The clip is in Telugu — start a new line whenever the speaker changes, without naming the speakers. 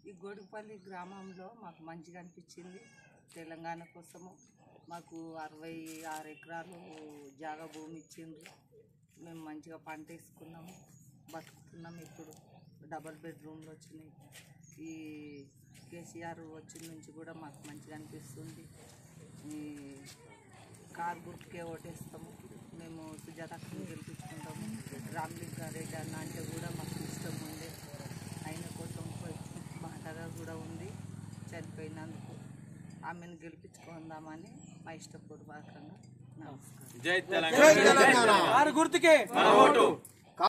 ఈ గొడుగుపల్లి గ్రామంలో మాకు మంచిగా అనిపించింది తెలంగాణ కోసము మాకు అరవై ఆరు ఎకరాలు జాగా భూమి ఇచ్చిండ్రు మేము మంచిగా పంట వేసుకున్నాము బతుకుతున్నాం ఇప్పుడు డబల్ బెడ్రూమ్లు వచ్చినాయి ఈ కేసీఆర్ వచ్చిన నుంచి కూడా మాకు మంచిగా అనిపిస్తుంది ఈ కార్ గుర్తుకే ఓటేస్తాము మేము సుజాతక్కని గెలిపించుకుంటాము రామలింగారెడ్డి అన్న అంటే కూడా మాకు ఇష్టం ఉంది ఆయన కోసం పోయి బాధగా కూడా ఉంది చనిపోయినందుకు ఆమెను గెలిపించుకుందామని మా ఇష్టపూర్వకంగా నమస్కారం
జై తెలంగాణ
ఆరు గుర్తుకే
మన ఓటు